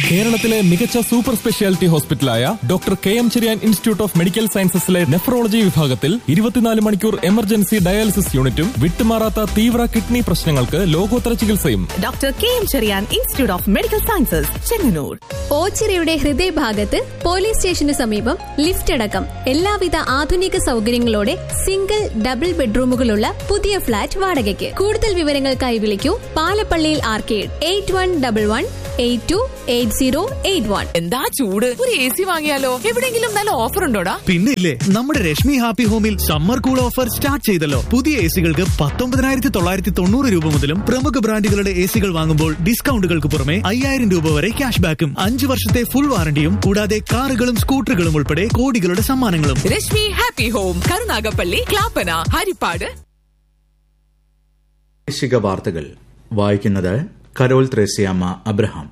കേരളത്തിലെ മികച്ച super speciality ഹോസ്പിറ്റലായ doctor K M Cherian institute of medical സയൻസസിലെ നെഫ്രോളജി വിഭാഗത്തിൽ ഇരുപത്തിനാല് മണിക്കൂർ എമർജൻസി ഡയാലിസിസ് യൂണിറ്റും വിട്ടുമാറാത്ത തീവ്ര കിഡ്നി പ്രശ്നങ്ങൾക്ക് ലോകോത്തര ചികിത്സയും doctor K M Cherian institute of medical sciences Chengannur ഓച്ചിറയുടെ ഹൃദയഭാഗത്ത് പോലീസ് സ്റ്റേഷന് സമീപം ലിഫ്റ്റ് അടക്കം എല്ലാവിധ ആധുനിക സൗകര്യങ്ങളോടെ സിംഗിൾ ഡബിൾ ബെഡ്റൂമുകളുള്ള പുതിയ ഫ്ളാറ്റ് വാടകയ്ക്ക് കൂടുതൽ വിവരങ്ങൾക്കായി വിളിക്കൂ പാലപ്പള്ളിയിൽ arcade eight one double one eight two eight zero eight one എന്താ ചൂട് ഒരു എ സി വാങ്ങിയാലോ എവിടെങ്കിലും നല്ല ഓഫർ ഉണ്ടോടാ പിന്നെ ഇല്ലേ നമ്മുടെ രശ്മി ഹാപ്പി ഹോമിൽ സമ്മർ കൂൾ ഓഫർ സ്റ്റാർട്ട് ചെയ്തല്ലോ പുതിയ എ സികൾക്ക് പത്തൊമ്പതിനായിരത്തി തൊള്ളായിരത്തി തൊണ്ണൂറ് രൂപ മുതലും പ്രമുഖ ബ്രാൻഡുകളുടെ എ സികൾ വാങ്ങുമ്പോൾ ഡിസ്കൗണ്ടുകൾക്ക് പുറമെ അയ്യായിരം രൂപ വരെ ക്യാഷ് ബാക്കും അഞ്ച് വർഷത്തെ ഫുൾ വാറണ്ടിയും കൂടാതെ കാറുകളും സ്കൂട്ടറുകളും ഉൾപ്പെടെ കോടികളുടെ സമ്മാനങ്ങളും രശ്മി ഹാപ്പി ഹോം കരുനാഗപ്പള്ളി ക്ലാപ്പന ഹരിപ്പാട് പ്രാദേശിക വാർത്തകൾ വായിക്കുന്നത് കരോൾ ത്രേസ്യാമ്മ അബ്രഹാം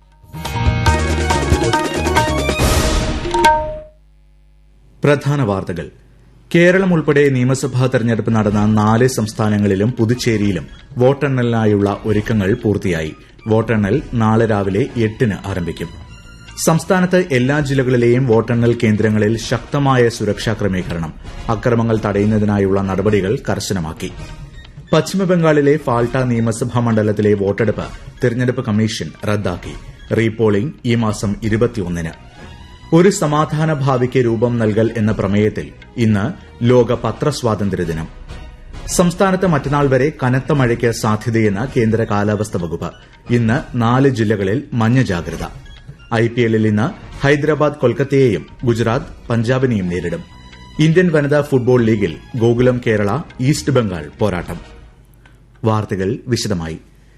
പ്രധാന വാർത്തകൾ കേരളം ഉൾപ്പെടെ നിയമസഭാ തെരഞ്ഞെടുപ്പ് നടന്ന നാല് സംസ്ഥാനങ്ങളിലും പുതുച്ചേരിയിലും വോട്ടെണ്ണലിനായുള്ള ഒരുക്കങ്ങൾ പൂർത്തിയായി വോട്ടെണ്ണൽ നാളെ രാവിലെ എട്ടിന് ആരംഭിക്കും സംസ്ഥാനത്ത് എല്ലാ ജില്ലകളിലെയും വോട്ടെണ്ണൽ കേന്ദ്രങ്ങളിൽ ശക്തമായ സുരക്ഷാ ക്രമീകരണം അക്രമങ്ങൾ തടയുന്നതിനായുള്ള നടപടികൾ കർശനമാക്കി പശ്ചിമബംഗാളിലെ ഫാൾട്ട നിയമസഭാ മണ്ഡലത്തിലെ വോട്ടെടുപ്പ് തെരഞ്ഞെടുപ്പ് കമ്മീഷൻ റദ്ദാക്കി റീപോളിംഗ് ഈ മാസം ഇരുപത്തിയൊന്നിന് ഒരു സമാധാന ഭാവിക്ക് രൂപം നൽകൽ എന്ന പ്രമേയത്തിൽ ഇന്ന് ലോക പത്രസ്വാതന്ത്ര്യ ദിനം സംസ്ഥാനത്ത് മറ്റന്നാൾ വരെ കനത്ത മഴയ്ക്ക് സാധ്യതയെന്ന് കേന്ദ്ര കാലാവസ്ഥാ വകുപ്പ് ഇന്ന് നാല് ജില്ലകളിൽ മഞ്ഞ ജാഗ്രത ഐപിഎല്ലിൽ ഇന്ന് ഹൈദരാബാദ് കൊൽക്കത്തയെയും ഗുജറാത്ത് പഞ്ചാബിനെയും നേരിടും ഇന്ത്യൻ വനിതാ ഫുട്ബോൾ ലീഗിൽ ഗോകുലം കേരള ഈസ്റ്റ് ബംഗാൾ പോരാട്ടം വാർത്തകൾ വിശദമായി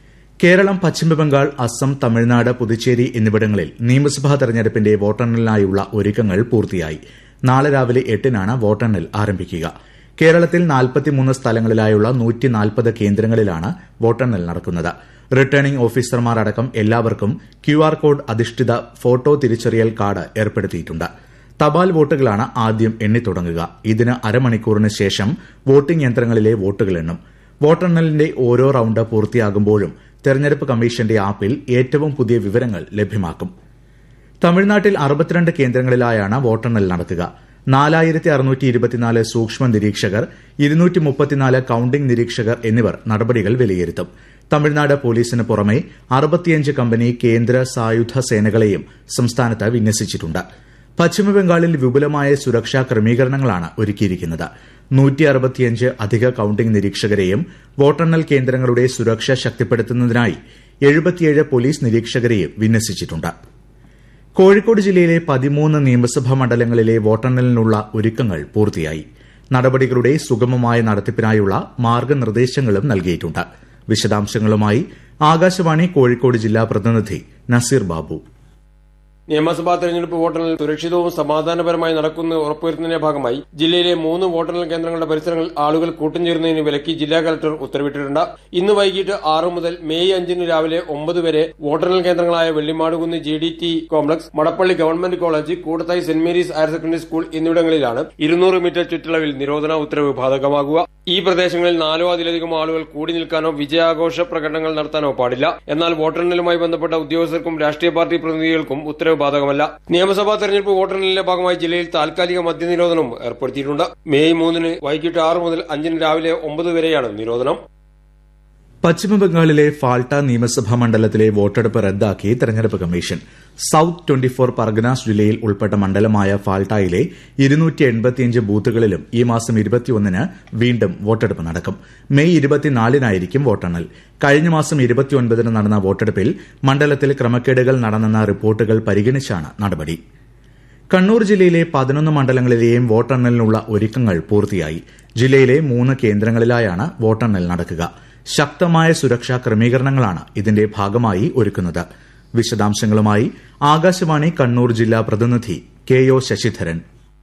കേരളം പശ്ചിമബംഗാൾ അസം തമിഴ്നാട് പുതുച്ചേരി എന്നിവിടങ്ങളിൽ നിയമസഭാ തെരഞ്ഞെടുപ്പിന്റെ വോട്ടെണ്ണലിനായുള്ള ഒരുക്കങ്ങൾ പൂർത്തിയായി നാളെ രാവിലെ എട്ടിനാണ് വോട്ടെണ്ണൽ ആരംഭിക്കുക കേരളത്തിൽ നാൽപ്പത്തിമൂന്ന് സ്ഥലങ്ങളിലായുള്ള നൂറ്റിനാൽപ്പത് കേന്ദ്രങ്ങളിലാണ് വോട്ടെണ്ണൽ നടക്കുന്നത് റിട്ടേണിംഗ് ഓഫീസർമാർ അടക്കം എല്ലാവർക്കും ക്യുആർ കോഡ് അധിഷ്ഠിത ഫോട്ടോ തിരിച്ചറിയൽ കാർഡ് ഏർപ്പെടുത്തിയിട്ടുണ്ട് തപാൽ വോട്ടുകളാണ് ആദ്യം എണ്ണിത്തുടങ്ങുക ഇതിന് അരമണിക്കൂറിന് ശേഷം വോട്ടിംഗ് യന്ത്രങ്ങളിലെ വോട്ടുകൾ എണ്ണും വോട്ടെണ്ണലിന്റെ ഓരോ റൌണ്ട് പൂർത്തിയാകുമ്പോഴും തെരഞ്ഞെടുപ്പ് കമ്മീഷന്റെ ആപ്പിൽ ഏറ്റവും പുതിയ വിവരങ്ങൾ ലഭ്യമാക്കും തമിഴ്നാട്ടിൽ അറുപത്തിരണ്ട് കേന്ദ്രങ്ങളിലായാണ് വോട്ടെണ്ണൽ നടക്കുക നാലായിരത്തി അറുന്നൂറ്റി ഇരുപത്തിനാല് സൂക്ഷ്മ നിരീക്ഷകർ ഇരുന്നൂറ്റി മുപ്പത്തിനാല് കൌണ്ടിംഗ് നിരീക്ഷകർ എന്നിവർ നടപടികൾ വിലയിരുത്തും തമിഴ്നാട് പോലീസിന് പുറമെ അറുപത്തിയഞ്ച് കമ്പനി കേന്ദ്ര സായുധ സേനകളെയും സംസ്ഥാനത്ത് വിന്യസിച്ചിട്ടുണ്ട് പശ്ചിമബംഗാളിൽ വിപുലമായ സുരക്ഷാ ക്രമീകരണങ്ങളാണ് ഒരുക്കിയിരിക്കുന്നത് നൂറ്റി അറുപത്തിയഞ്ച് അധിക കൌണ്ടിംഗ് നിരീക്ഷകരെയും വോട്ടെണ്ണൽ കേന്ദ്രങ്ങളുടെ സുരക്ഷ ശക്തിപ്പെടുത്തുന്നതിനായി എഴുപത്തിയേഴ് പോലീസ് നിരീക്ഷകരെയും വിന്യസിച്ചിട്ടുണ്ട് കോഴിക്കോട് ജില്ലയിലെ പതിമൂന്ന് നിയമസഭാ മണ്ഡലങ്ങളിലെ വോട്ടെണ്ണലിനുള്ള ഒരുക്കങ്ങൾ പൂർത്തിയായി നടപടികളുടെ സുഗമമായ നടത്തിപ്പിനായുള്ള മാർഗനിർദ്ദേശങ്ങളും നൽകിയിട്ടുണ്ട് വിശദാംശങ്ങളുമായി ആകാശവാണി കോഴിക്കോട് ജില്ലാ പ്രതിനിധി നസീർ ബാബു നിയമസഭാ തെരഞ്ഞെടുപ്പ് വോട്ടെണ്ണൽ സുരക്ഷിതവും സമാധാനപരമായി നടക്കുന്ന ഉറപ്പുവരുത്തുന്നതിന്റെ ഭാഗമായി ജില്ലയിലെ മൂന്ന് വോട്ടെണ്ണൽ കേന്ദ്രങ്ങളുടെ പരിസരങ്ങളിൽ ആളുകൾ കൂട്ടം ചേരുന്നതിന് വിലക്കി ജില്ലാ കലക്ടർ ഉത്തരവിട്ടിട്ടുണ്ട് ഇന്ന് വൈകിട്ട് ആറ് മുതൽ മെയ് അഞ്ചിന് രാവിലെ ഒമ്പത് വരെ വോട്ടെണ്ണൽ കേന്ദ്രങ്ങളായ Vellimadukunnu G D T complex Madappally government college Koodathai saint Mary's higher secondary school എന്നിവിടങ്ങളിലാണ് ഇരുന്നൂറ് മീറ്റർ ചുറ്റളവിൽ നിരോധന ഉത്തരവ് ബാധകമാകുക ഈ പ്രദേശങ്ങളിൽ നാലോ അതിലധികം ആളുകൾ കൂടി നിൽക്കാനോ വിജയാഘോഷ പ്രകടനങ്ങൾ നടത്താനോ പാടില്ല എന്നാൽ വോട്ടെണ്ണലുമായി ബന്ധപ്പെട്ട ഉദ്യോഗസ്ഥർക്കും രാഷ്ട്രീയ പാർട്ടി പ്രതിനിധികൾക്കും ഉത്തരവ് ബാധകമല്ല നിയമസഭാ തെരഞ്ഞെടുപ്പ് വോട്ടെണ്ണലിന്റെ ഭാഗമായി ജില്ലയിൽ താൽക്കാലിക മദ്യനിരോധനം ഏർപ്പെടുത്തിയിട്ടുണ്ട് മെയ് മൂന്നിന് വൈകിട്ട് ആറ് മുതൽ അഞ്ചിന് രാവിലെ ഒമ്പത് വരെയാണ് നിരോധനം പശ്ചിമബംഗാളിലെ ഫാൾട്ട നിയമസഭാ മണ്ഡലത്തിലെ വോട്ടെടുപ്പ് റദ്ദാക്കി തെരഞ്ഞെടുപ്പ് commission south twenty four Parganas ജില്ലയിൽ ഉൾപ്പെട്ട മണ്ഡലമായ ഫാൾട്ടായിലെ ഇരുന്നൂറ്റി എൺപത്തിയഞ്ച് ബൂത്തുകളിലും ഈ മാസം ഇരുപത്തിയൊന്നിന് വീണ്ടും വോട്ടെടുപ്പ് നടക്കും മെയ് ഇരുപത്തിനാലിനായിരിക്കും വോട്ടെണ്ണൽ കഴിഞ്ഞ മാസം ഇരുപത്തിയൊൻപതിന് നടന്ന വോട്ടെടുപ്പിൽ മണ്ഡലത്തിൽ ക്രമക്കേടുകൾ നടന്നെന്ന റിപ്പോർട്ടുകൾ പരിഗണിച്ചാണ് നടപടി കണ്ണൂർ ജില്ലയിലെ പതിനൊന്ന് മണ്ഡലങ്ങളിലെയും വോട്ടെണ്ണലിനുള്ള ഒരുക്കങ്ങൾ പൂർത്തിയായി ജില്ലയിലെ മൂന്ന് കേന്ദ്രങ്ങളിലായാണ് വോട്ടെണ്ണൽ നടക്കുക ശക്തമായ സുരക്ഷാ ക്രമീകരണങ്ങളാണ് ഇതിന്റെ ഭാഗമായി ഒരുക്കുന്നത് വിശദാംശങ്ങളുമായി ആകാശവാണി കണ്ണൂർ ജില്ലാ പ്രതിനിധി കെ ഒ ശശിധരൻ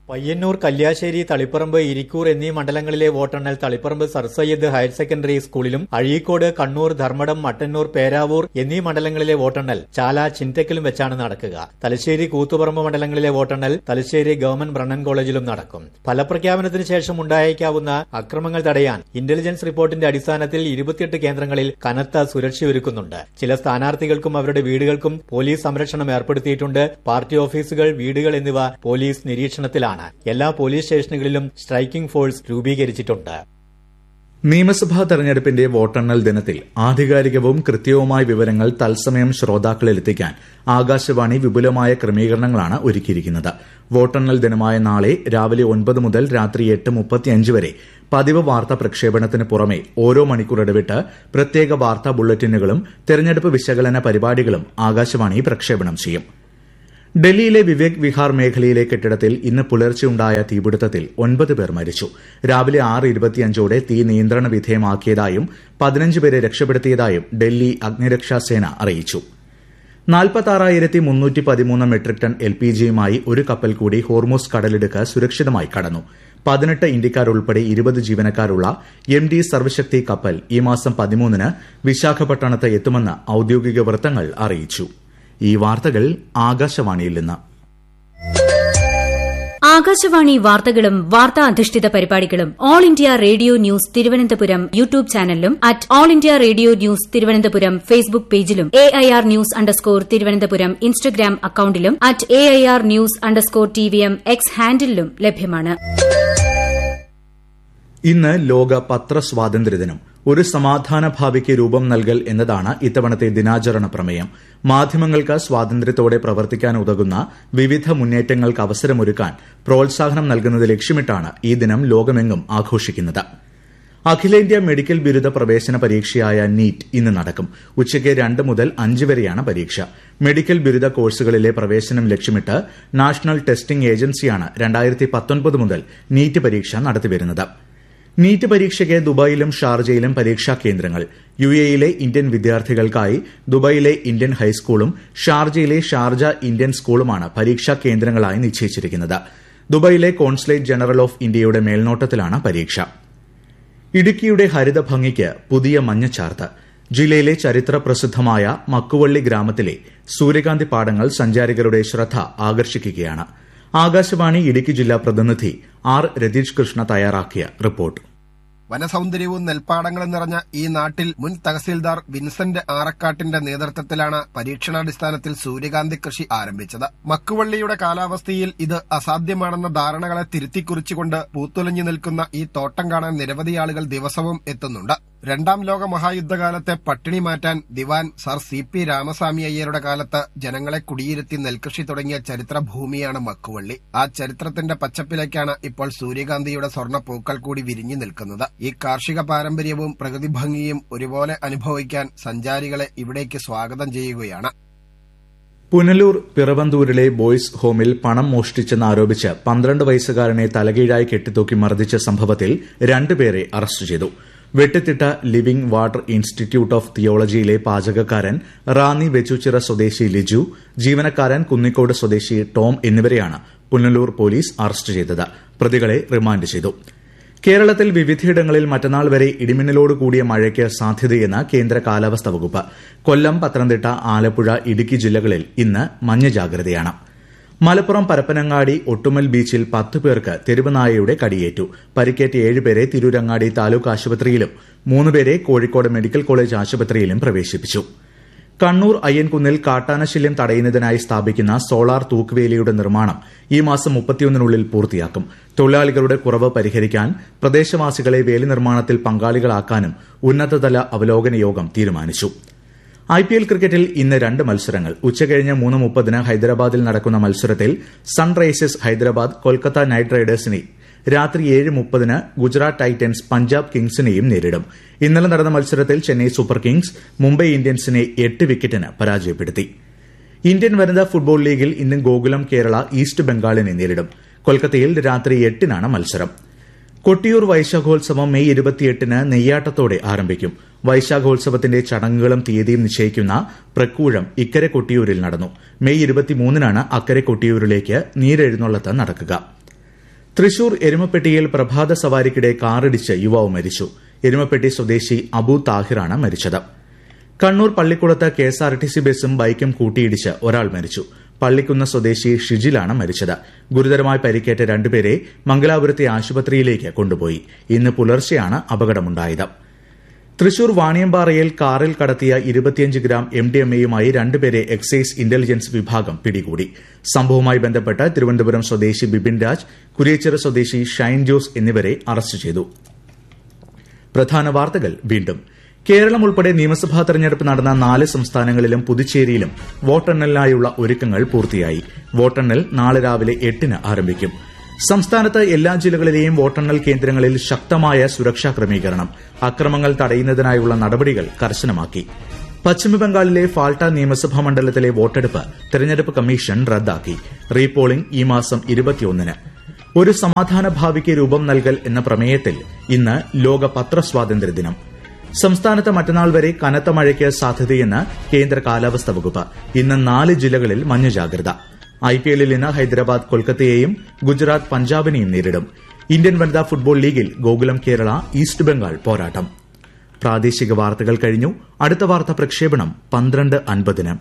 പയ്യന്നൂർ കല്യാശ്ശേരി തളിപ്പറമ്പ് ഇരിക്കൂർ എന്നീ മണ്ഡലങ്ങളിലെ വോട്ടെണ്ണൽ Taliparamba sir Syed higher secondary സ്കൂളിലും അഴീക്കോട് കണ്ണൂർ ധർമ്മടം മട്ടന്നൂർ പേരാവൂർ എന്നീ മണ്ഡലങ്ങളിലെ വോട്ടെണ്ണൽ ചാല ചിന്തക്കലും വെച്ചാണ് നടക്കുക തലശ്ശേരി കൂത്തുപറമ്പ് മണ്ഡലങ്ങളിലെ വോട്ടെണ്ണൽ തലശ്ശേരി ഗവൺമെന്റ് ബ്രണ്ണൻ കോളേജിലും നടക്കും ഫലപ്രഖ്യാപനത്തിന് ശേഷം ഉണ്ടായേക്കാവുന്ന അക്രമങ്ങൾ തടയാൻ ഇന്റലിജൻസ് റിപ്പോർട്ടിന്റെ അടിസ്ഥാനത്തിൽ ഇരുപത്തിയെട്ട് കേന്ദ്രങ്ങളിൽ കനത്ത സുരക്ഷയൊരുക്കുന്നുണ്ട് ചില സ്ഥാനാർത്ഥികൾക്കും അവരുടെ വീടുകൾക്കും പോലീസ് സംരക്ഷണം ഏർപ്പെടുത്തിയിട്ടുണ്ട് പാർട്ടി ഓഫീസുകൾ വീടുകൾ എന്നിവ പോലീസ് നിരീക്ഷണത്തിലാണ് എല്ലാ പോലീസ് സ്റ്റേഷനുകളിലും സ്ട്രൈക്കിംഗ് ഫോഴ്സ് രൂപീകരിച്ചിട്ടുണ്ട് നിയമസഭാ തെരഞ്ഞെടുപ്പിന്റെ വോട്ടെണ്ണൽ ദിനത്തിൽ ആധികാരികവും കൃത്യവുമായ വിവരങ്ങൾ തത്സമയം ശ്രോതാക്കളിൽ എത്തിക്കാൻ ആകാശവാണി വിപുലമായ ക്രമീകരണങ്ങളാണ് ഒരുക്കിയിരിക്കുന്നത് വോട്ടെണ്ണൽ ദിനമായ നാളെ രാവിലെ ഒൻപത് മുതൽ രാത്രി എട്ട് മുപ്പത്തിയഞ്ച് വരെ പതിവ് വാർത്താ പ്രക്ഷേപണത്തിന് പുറമെ ഓരോ മണിക്കൂർ ഇടവിട്ട് പ്രത്യേക വാർത്താ ബുള്ളറ്റിനുകളും തെരഞ്ഞെടുപ്പ് വിശകലന പരിപാടികളും ആകാശവാണി പ്രക്ഷേപണം ചെയ്യും ഡൽഹിയിലെ വിവേക് വിഹാർ മേഖലയിലെ കെട്ടിടത്തിൽ ഇന്ന് പുലർച്ചെയുണ്ടായ തീപിടുത്തത്തിൽ ഒൻപത് പേർ മരിച്ചു രാവിലെ ആറ് ഇരുപത്തിയഞ്ചോടെ തീ നിയന്ത്രണ വിധേയമാക്കിയതായും പതിനഞ്ച് പേരെ രക്ഷപ്പെടുത്തിയതായും ഡൽഹി അഗ്നിരക്ഷാ സേന അറിയിച്ചു നാൽപ്പത്താറായിരത്തി മുന്നൂറ്റി പതിമൂന്ന് മെട്രിക് ടൺ എൽ പി ജിയുമായി ഒരു കപ്പൽ കൂടി ഹോർമോസ് കടലിടുക്ക് സുരക്ഷിതമായി കടന്നു പതിനെട്ട് ഇന്ത്യക്കാരുൾപ്പെടെ ഇരുപത് ജീവനക്കാരുള്ള എം ഡി സർവശക്തി കപ്പൽ ഈ മാസം പതിമൂന്നിന് വിശാഖപട്ടണത്ത് എത്തുമെന്ന് ഔദ്യോഗിക വൃത്തങ്ങൾ അറിയിച്ചു ഈ വാർത്തകൾ ആകാശവാണിയിൽ നിന്ന് ആകാശവാണി വാർത്തകളും വാർത്താ അധിഷ്ഠിത പരിപാടികളും all India radio news Thiruvananthapuram YouTube ചാനലിലും at all India radio news Thiruvananthapuram Facebook പേജിലും A I R news underscore Thiruvananthapuram Instagram അക്കൌണ്ടിലും at A I R news underscore T V M X ഹാൻഡിലും ലഭ്യമാണ് ഇന്ന് ലോക പത്രസ്വാതന്ത്ര്യ ദിനം ഒരു സമാധാന ഭാവിക്ക് രൂപം നൽകൽ എന്നതാണ് ഇത്തവണത്തെ ദിനാചരണ പ്രമേയം മാധ്യമങ്ങൾക്ക് സ്വാതന്ത്ര്യത്തോടെ പ്രവർത്തിക്കാൻ ഉതകുന്ന വിവിധ മുന്നേറ്റങ്ങൾക്ക് അവസരമൊരുക്കാൻ പ്രോത്സാഹനം നൽകുന്നത് ലക്ഷ്യമിട്ടാണ് ഈ ദിനം ലോകമെങ്ങും ആഘോഷിക്കുന്നത് അഖിലേന്ത്യാ മെഡിക്കൽ ബിരുദ പ്രവേശന പരീക്ഷയായ നീറ്റ് ഇന്ന് നടക്കും ഉച്ചയ്ക്ക് രണ്ട് മുതൽ അഞ്ച് വരെയാണ് പരീക്ഷ മെഡിക്കൽ ബിരുദ കോഴ്സുകളിലെ പ്രവേശനം ലക്ഷ്യമിട്ട് നാഷണൽ ടെസ്റ്റിംഗ് ഏജൻസിയാണ് രണ്ടായിരത്തി പത്തൊൻപത് മുതൽ നീറ്റ് പരീക്ഷ നടത്തിവരുന്നത് നീറ്റ് പരീക്ഷയ്ക്ക് ദുബായിലും ഷാർജയിലും പരീക്ഷാ കേന്ദ്രങ്ങൾ യു എയിലെ ഇന്ത്യൻ വിദ്യാർത്ഥികൾക്കായി ദുബായിലെ ഇന്ത്യൻ ഹൈസ്കൂളും ഷാർജയിലെ ഷാർജ ഇന്ത്യൻ സ്കൂളുമാണ് പരീക്ഷാ കേന്ദ്രങ്ങളായി നിശ്ചയിച്ചിരിക്കുന്നത് ദുബായിലെ കോൺസുലേറ്റ് ജനറൽ ഓഫ് ഇന്ത്യയുടെ മേൽനോട്ടത്തിലാണ് പരീക്ഷ ഇടുക്കിയുടെ ഹരിതഭംഗിക്ക് പുതിയ മഞ്ഞച്ചാർത്ത് ജില്ലയിലെ ചരിത്ര പ്രസിദ്ധമായ മക്കുവള്ളി ഗ്രാമത്തിലെ സൂര്യകാന്തി പാടങ്ങൾ സഞ്ചാരികളുടെ ശ്രദ്ധ ആകർഷിക്കുകയാണ് ആകാശവാണി ഇടുക്കി ജില്ലാ പ്രതിനിധി ആർ രതീഷ് കൃഷ്ണ തയ്യാറാക്കിയ റിപ്പോർട്ട് വനസൗന്ദര്യവും നെൽപ്പാടങ്ങളും നിറഞ്ഞ ഈ നാട്ടിൽ മുൻ തഹസീൽദാർ വിൻസെന്റ് ആറക്കാട്ടിന്റെ നേതൃത്വത്തിലാണ് പരീക്ഷണാടിസ്ഥാനത്തിൽ സൂര്യകാന്തി കൃഷി ആരംഭിച്ചത് മക്കുവള്ളിയുടെ കാലാവസ്ഥയിൽ ഇത് അസാധ്യമാണെന്ന ധാരണകളെ തിരുത്തിക്കുറിച്ചുകൊണ്ട് പൂത്തുലഞ്ഞു നിൽക്കുന്ന ഈ തോട്ടം കാണാൻ നിരവധി ആളുകൾ ദിവസവും എത്തുന്നുണ്ട് രണ്ടാം ലോക മഹായുദ്ധകാലത്തെ പട്ടിണി മാറ്റാൻ ദിവാൻ സർ സി പി രാമസ്വാമി അയ്യരുടെ കാലത്ത് ജനങ്ങളെ കുടിയിരുത്തി നെൽകൃഷി തുടങ്ങിയ ചരിത്ര ഭൂമിയാണ് മക്കുവള്ളി ആ ചരിത്രത്തിന്റെ പച്ചപ്പിലേക്കാണ് ഇപ്പോൾ സൂര്യകാന്തിയുടെ സ്വർണ്ണ പൂക്കൾ കൂടി വിരിഞ്ഞു നിൽക്കുന്നത് ഈ കാർഷിക പാരമ്പര്യവും പ്രകൃതി ഭംഗിയും ഒരുപോലെ അനുഭവിക്കാൻ സഞ്ചാരികളെ ഇവിടേക്ക് സ്വാഗതം ചെയ്യുകയാണ് പുനലൂർ പിറവന്തൂരിലെ ബോയ്സ് ഹോമിൽ പണം മോഷ്ടിച്ചെന്നാരോപിച്ച് പന്ത്രണ്ട് വയസ്സുകാരനെ തലകീഴായി കെട്ടിത്തൂക്കി മർദ്ദിച്ച സംഭവത്തിൽ രണ്ടുപേരെ അറസ്റ്റ് ചെയ്തു വെട്ടിത്തിട്ട ലിവിംഗ് വാട്ടർ ഇൻസ്റ്റിറ്റ്യൂട്ട് ഓഫ് തിയോളജിയിലെ പാചകക്കാരൻ റാന്നി വെച്ചുച്ചിറ സ്വദേശി ലിജു ജീവനക്കാരൻ കുന്നിക്കോട് സ്വദേശി ടോം എന്നിവരെയാണ് പുനലൂർ പോലീസ് അറസ്റ്റ് ചെയ്തത് പ്രതികളെ റിമാൻഡ് ചെയ്തു കേരളത്തിൽ വിവിധയിടങ്ങളിൽ മറ്റന്നാൾ വരെ ഇടിമിന്നലോട് കൂടിയ മഴയ്ക്ക് സാധ്യതയെന്ന് കേന്ദ്ര കാലാവസ്ഥാ വകുപ്പ് കൊല്ലം പത്തനംതിട്ട ആലപ്പുഴ ഇടുക്കി ജില്ലകളിൽ ഇന്ന് മഞ്ഞ ജാഗ്രതയാണ് മലപ്പുറം പരപ്പനങ്ങാടി ഒട്ടുമൽ ബീച്ചിൽ പത്ത് പേർക്ക് തെരുവുനായയുടെ കടിയേറ്റു പരിക്കേറ്റ ഏഴുപേരെ തിരൂരങ്ങാടി താലൂക്ക് ആശുപത്രിയിലും മൂന്നുപേരെ കോഴിക്കോട് മെഡിക്കൽ കോളേജ് ആശുപത്രിയിലും പ്രവേശിപ്പിച്ചു കണ്ണൂർ അയ്യൻകുന്നിൽ കാട്ടാനശല്യം തടയുന്നതിനായി സ്ഥാപിക്കുന്ന സോളാർ തൂക്കുവേലിയുടെ നിർമ്മാണം ഈ മാസം മുപ്പത്തിയൊന്നിനുള്ളിൽ പൂർത്തിയാക്കും തൊഴിലാളികളുടെ കുറവ് പരിഹരിക്കാൻ പ്രദേശവാസികളെ വേലി നിർമ്മാണത്തിൽ പങ്കാളികളാക്കാനും ഉന്നതതല അവലോകന യോഗം തീരുമാനിച്ചു ഐ പി എൽ ക്രിക്കറ്റിൽ ഇന്ന് രണ്ട് മത്സരങ്ങൾ ഉച്ചകഴിഞ്ഞ് മൂന്ന് മുപ്പതിന് ഹൈദരാബാദിൽ നടക്കുന്ന മത്സരത്തിൽ സൺറൈസേഴ്സ് ഹൈദരാബാദ് കൊൽക്കത്ത നൈറ്റ് റൈഡേഴ്സിനെ രാത്രി ഏഴ് മുപ്പതിന് ഗുജറാത്ത് ടൈറ്റൻസ് പഞ്ചാബ് കിങ്സിനെയും നേരിടും ഇന്നലെ നടന്ന മത്സരത്തിൽ ചെന്നൈ സൂപ്പർ കിങ്സ് മുംബൈ ഇന്ത്യൻസിനെ എട്ട് വിക്കറ്റിന് പരാജയപ്പെടുത്തി ഇന്ത്യൻ വനിതാ ഫുട്ബോൾ ലീഗിൽ ഇന്ന് ഗോകുലം കേരള ഈസ്റ്റ് ബംഗാളിനെ നേരിടും കൊൽക്കത്തയിൽ രാത്രി എട്ടിനാണ് മത്സരം കൊട്ടിയൂർ വൈശാഖോത്സവം മെയ് ഇരുപത്തിയെട്ടിന് നെയ്യാട്ടത്തോടെ ആരംഭിക്കും വൈശാഖോത്സവത്തിന്റെ ചടങ്ങുകളും തീയതിയും നിശ്ചയിക്കുന്ന പ്രക്കൂഴം ഇക്കരെ കൊട്ടിയൂരിൽ നടന്നു മെയ് ഇരുപത്തിമൂന്നിനാണ് അക്കരെ കൊട്ടിയൂരിലേക്ക് നീരെഴുന്നള്ളത്ത് നടക്കുക തൃശൂർ എരുമപ്പെട്ടിയിൽ പ്രഭാത സവാരിക്കിടെ കാറിടിച്ച് യുവാവ് മരിച്ചു എരുമപ്പെട്ടി സ്വദേശി അബു താഹിറാണ് മരിച്ചത് കണ്ണൂർ പള്ളിക്കുളത്ത് കെഎസ്ആർടിസി ബസും ബൈക്കും കൂട്ടിയിടിച്ച് ഒരാൾ മരിച്ചു പള്ളിക്കുന്ന് സ്വദേശി ഷിജിലാണ് മരിച്ചത് ഗുരുതരമായി പരിക്കേറ്റ രണ്ടുപേരെ മംഗലാപുരത്തെ ആശുപത്രിയിലേക്ക് കൊണ്ടുപോയി ഇന്ന് പുലർച്ചെയാണ് അപകടമുണ്ടായത് തൃശൂർ വാണിയമ്പാറയിൽ കാറിൽ കടത്തിയ ഇരുപത്തിയഞ്ച് ഗ്രാം എം ഡി എം എയുമായി രണ്ടുപേരെ എക്സൈസ് ഇന്റലിജൻസ് വിഭാഗം പിടികൂടി സംഭവവുമായി ബന്ധപ്പെട്ട് തിരുവനന്തപുരം സ്വദേശി ബിപിൻ രാജ് കുരിയച്ചിറ സ്വദേശി ഷൈൻ ജോസ് എന്നിവരെ അറസ്റ്റ് ചെയ്തു പ്രധാന വാർത്തകൾ വീണ്ടും കേരളം ഉൾപ്പെടെ നിയമസഭാ തെരഞ്ഞെടുപ്പ് നടന്ന നാല് സംസ്ഥാനങ്ങളിലും പുതുച്ചേരിയിലും വോട്ടെണ്ണലിനായുള്ള ഒരുക്കങ്ങൾ പൂർത്തിയായി വോട്ടെണ്ണൽ നാളെ രാവിലെ എട്ടിന് ആരംഭിക്കും സംസ്ഥാനത്ത് എല്ലാ ജില്ലകളിലെയും വോട്ടെണ്ണൽ കേന്ദ്രങ്ങളിൽ ശക്തമായ സുരക്ഷാ ക്രമീകരണം അക്രമങ്ങൾ തടയുന്നതിനായുള്ള നടപടികൾ കർശനമാക്കി പശ്ചിമബംഗാളിലെ ഫാൾട്ട നിയമസഭാ മണ്ഡലത്തിലെ വോട്ടെടുപ്പ് തെരഞ്ഞെടുപ്പ് കമ്മീഷൻ റദ്ദാക്കി റീപോളിംഗ് ഈ മാസം ഇരുപത്തിയൊന്നിന് ഒരു സമാധാന ഭാവിക്ക് രൂപം നൽകൽ എന്ന പ്രമേയത്തിൽ ഇന്ന് ലോക പത്രസ്വാതന്ത്ര്യ ദിനം സംസ്ഥാനത്ത് മറ്റന്നാൾ വരെ കനത്ത മഴയ്ക്ക് സാധ്യതയെന്ന് കേന്ദ്ര കാലാവസ്ഥാ വകുപ്പ് ഇന്ന് നാല് ജില്ലകളിൽ മഞ്ഞ ജാഗ്രത ഐപിഎല്ലിൽ ഇന്ന് ഹൈദരാബാദ് കൊൽക്കത്തയെയും ഗുജറാത്ത് പഞ്ചാബിനെയും നേരിടും ഇന്ത്യൻ വനിതാ ഫുട്ബോൾ ലീഗിൽ ഗോകുലം കേരള ഈസ്റ്റ് ബംഗാൾ പോരാട്ടം പ്രാദേശിക വാർത്തകൾ കഴിഞ്ഞു അടുത്ത വാർത്ത പ്രക്ഷേപണം പന്ത്രണ്ട് അൻപതിന്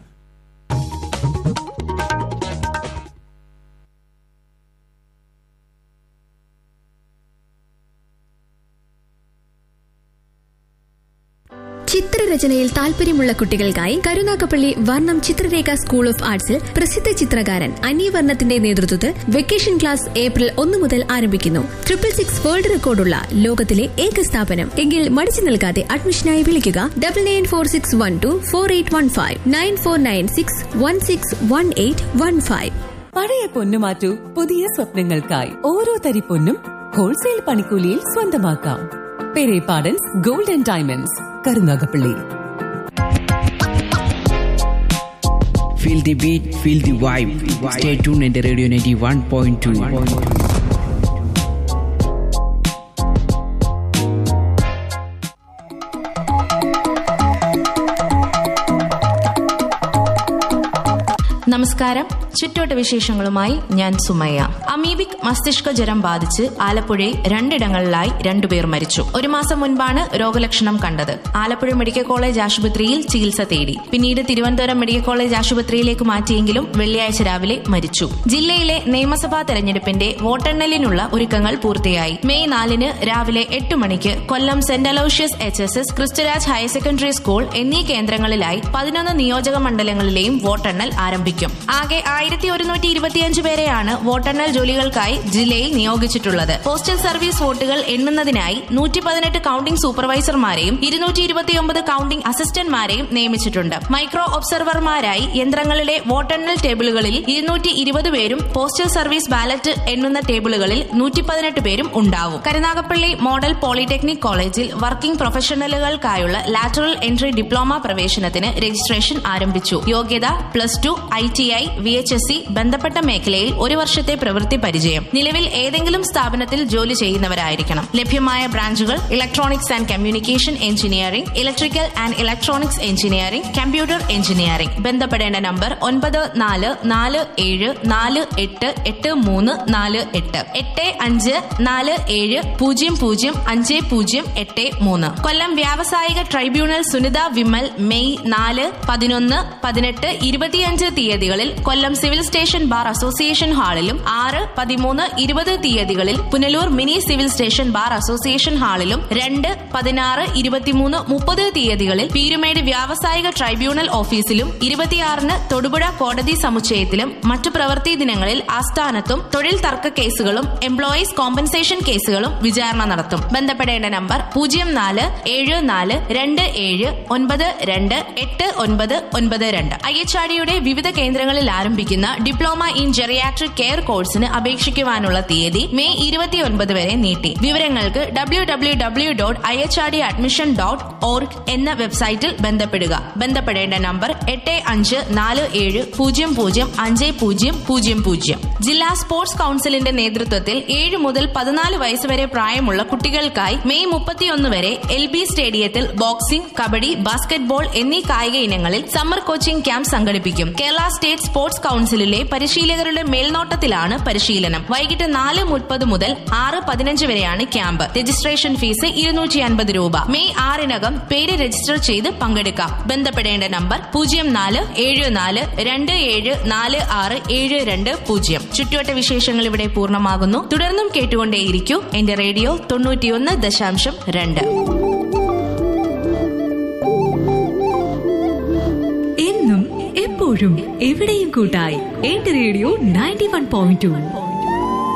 ചിത്രരചനയിൽ താല്പര്യമുള്ള കുട്ടികൾക്കായി കരുനാഗപ്പള്ളി വർണ്ണം ചിത്രരേഖ സ്കൂൾ ഓഫ് ആർട്സിൽ പ്രസിദ്ധ ചിത്രകാരൻ അന്യവർണ്ണത്തിന്റെ നേതൃത്വത്തിൽ വെക്കേഷൻ ക്ലാസ് ഏപ്രിൽ ഒന്ന് മുതൽ ആരംഭിക്കുന്നു ട്രിപ്പിൾ സിക്സ് വേൾഡ് റെക്കോർഡുള്ള ലോകത്തിലെ ഏക സ്ഥാപനം എങ്കിൽ മടിച്ചു നിൽക്കാതെ അഡ്മിഷനായി വിളിക്കുക double nine four six one two four eight one five nine four nine six one six one eight one five പഴയ പൊന്നു മാറ്റൂ പുതിയ സ്വപ്നങ്ങൾക്കായി ഓരോ തരി പൊന്നും ഹോൾസെയിൽ പണിക്കൂലിയിൽ സ്വന്തമാക്കാം Perepadans gold and diamonds Karunagappally Feel the beat, feel the vibe. Stay tuned in the Radio 91.2. നമസ്കാരം ചുറ്റോട്ട വിശേഷങ്ങളുമായി ഞാൻ സുമയ്യ അമീബിക് മസ്തിഷ്ക ജ്വരം ബാധിച്ച് ആലപ്പുഴയിൽ രണ്ടിടങ്ങളിലായി രണ്ടുപേർ മരിച്ചു ഒരു മാസം മുൻപാണ് രോഗലക്ഷണം കണ്ടത് ആലപ്പുഴ മെഡിക്കൽ കോളേജ് ആശുപത്രിയിൽ ചികിത്സ തേടി പിന്നീട് തിരുവനന്തപുരം മെഡിക്കൽ കോളേജ് ആശുപത്രിയിലേക്ക് മാറ്റിയെങ്കിലും വെള്ളിയാഴ്ച രാവിലെ മരിച്ചു ജില്ലയിലെ നിയമസഭാ തെരഞ്ഞെടുപ്പിന്റെ വോട്ടെണ്ണലിനുള്ള ഒരുക്കങ്ങൾ പൂർത്തിയായി മെയ് നാലിന് രാവിലെ എട്ട് മണിക്ക് Kollam saint Aloysius H S S Christuraj higher secondary school എന്നീ കേന്ദ്രങ്ങളിലായി പതിനൊന്ന് നിയോജക മണ്ഡലങ്ങളിലെയും വോട്ടെണ്ണൽ ആരംഭിക്കും ആകെ ആയിരത്തി ഒരുന്നൂറ്റി ഇരുപത്തിയഞ്ച് പേരെയാണ് വോട്ടെണ്ണൽ ജോലികൾക്കായി ജില്ലയിൽ നിയോഗിച്ചിട്ടുള്ളത് പോസ്റ്റൽ സർവീസ് വോട്ടുകൾ എണ്ണുന്നതിനായി നൂറ്റി പതിനെട്ട് കൌണ്ടിംഗ് സൂപ്പർവൈസർമാരെയും ഇരുന്നൂറ്റി ഇരുപത്തിയൊമ്പത് കൌണ്ടിംഗ് അസിസ്റ്റന്റ്മാരെയും നിയമിച്ചിട്ടുണ്ട് മൈക്രോ ഒബ്സർവർമാരായി യന്ത്രങ്ങളിലെ വോട്ടെണ്ണൽ ടേബിളുകളിൽ ഇരുന്നൂറ്റി ഇരുപത് പേരും പോസ്റ്റൽ സർവീസ് ബാലറ്റ് എണ്ണുന്ന ടേബിളുകളിൽ നൂറ്റി പതിനെട്ട് പേരും ഉണ്ടാവും കരുനാഗപ്പള്ളി മോഡൽ പോളിടെക്നിക് കോളേജിൽ വർക്കിംഗ് പ്രൊഫഷണലുകൾക്കായുള്ള ലാറ്ററൽ എൻട്രി ഡിപ്ലോമ പ്രവേശനത്തിന് രജിസ്ട്രേഷൻ ആരംഭിച്ചു യോഗ്യത plus two I T I V H S C ബന്ധപ്പെട്ട മേഖലയിൽ ഒരു വർഷത്തെ പ്രവൃത്തി പരിചയം നിലവിൽ ഏതെങ്കിലും സ്ഥാപനത്തിൽ ജോലി ചെയ്യുന്നവരായിരിക്കണം ലഭ്യമായ ബ്രാഞ്ചുകൾ electronics and communication engineering electrical and electronics engineering computer engineering ബന്ധപ്പെടേണ്ട നമ്പർ ഒൻപത് നാല് നാല് ഏഴ് നാല് എട്ട് എട്ട് മൂന്ന് നാല് എട്ട് എട്ട് അഞ്ച് നാല് ഏഴ് പൂജ്യം പൂജ്യം അഞ്ച് പൂജ്യം എട്ട് മൂന്ന് കൊല്ലം വ്യാവസായിക ട്രൈബ്യൂണൽ സുനിത വിമൽ മെയ് നാല് പതിനൊന്ന് പതിനെട്ട് ഇരുപത്തിയഞ്ച് തീയതികളിൽ Kollam civil station bar association ഹാളിലും ആറ് പതിമൂന്ന് ഇരുപത് തീയതികളിൽ Punalur mini civil station bar association ഹാളിലും രണ്ട് പതിനാറ് ഇരുപത്തിമൂന്ന് മുപ്പത് തീയതികളിൽ പീരുമേട് വ്യാവസായിക ട്രൈബ്യൂണൽ ഓഫീസിലും ഇരുപത്തിയാറിന് തൊടുപുഴ കോടതി സമുച്ചയത്തിലും മറ്റു പ്രവൃത്തി ദിനങ്ങളിൽ ആസ്ഥാനത്തും തൊഴിൽ തർക്ക കേസുകളും എംപ്ലോയീസ് കോമ്പൻസേഷൻ കേസുകളും വിചാരണ നടത്തും ബന്ധപ്പെടേണ്ട നമ്പർ പൂജ്യം നാല് ഏഴ് നാല് രണ്ട് ഏഴ് ഒൻപത് രണ്ട് എട്ട് ഒൻപത് ഒൻപത് രണ്ട് ഐ എച്ച് ആർ ഡിയുടെ വിവിധ കേന്ദ്രങ്ങളിൽ ആരംഭിക്കുന്ന ഡിപ്ലോമ ഇൻ ജെറിയാട്രിക് കെയർ കോഴ്സിന് അപേക്ഷിക്കുവാനുള്ള തീയതി മെയ് ഇരുപത്തിയൊൻപത് വരെ നീട്ടി വിവരങ്ങൾക്ക് W W W dot I H R D admission dot org എന്ന വെബ്സൈറ്റിൽ ബന്ധപ്പെടുക ബന്ധപ്പെടേണ്ട നമ്പർ എട്ട് അഞ്ച് നാല് ഏഴ് പൂജ്യം പൂജ്യം അഞ്ച് പൂജ്യം പൂജ്യം പൂജ്യം ജില്ലാ സ്പോർട്സ് കൌൺസിലിന്റെ നേതൃത്വത്തിൽ ഏഴ് മുതൽ പതിനാല് വയസ്സ് വരെ പ്രായമുള്ള കുട്ടികൾക്കായി മെയ് മുപ്പത്തിയൊന്ന് വരെ എൽ ബി സ്റ്റേഡിയത്തിൽ ബോക്സിംഗ് കബഡി ബാസ്കറ്റ്ബോൾ എന്നീ കായിക ഇനങ്ങളിൽ സമ്മർ കോച്ചിംഗ് ക്യാമ്പ് സംഘടിപ്പിക്കും കേരള സ്റ്റേറ്റ് സ്പോർട്സ് കൌൺസിൽ കൌൺസിലിലെ പരിശീലകരുടെ മേൽനോട്ടത്തിലാണ് പരിശീലനം വൈകിട്ട് നാല് മുപ്പത് മുതൽ ആറ് പതിനഞ്ച് വരെയാണ് ക്യാമ്പ് രജിസ്ട്രേഷൻ ഫീസ് ഇരുന്നൂറ്റി അൻപത് രൂപ മെയ് ആറിനകം പേര് രജിസ്റ്റർ ചെയ്ത് പങ്കെടുക്കാം ബന്ധപ്പെടേണ്ട നമ്പർ പൂജ്യം നാല് ഏഴ് നാല് രണ്ട് ഏഴ് നാല് ആറ് ഏഴ് രണ്ട് പൂജ്യം ചുറ്റുവട്ട വിശേഷങ്ങൾ ഇവിടെ പൂർണ്ണമാകുന്നു തുടർന്നും കേട്ടുകൊണ്ടേയിരിക്കൂ എന്റെ റേഡിയോ തൊണ്ണൂറ്റിയൊന്ന് ദശാംശം രണ്ട് എന്നും എപ്പോഴും എവിടെയും കൂട്ടായി എന്റെ radio ninety one point to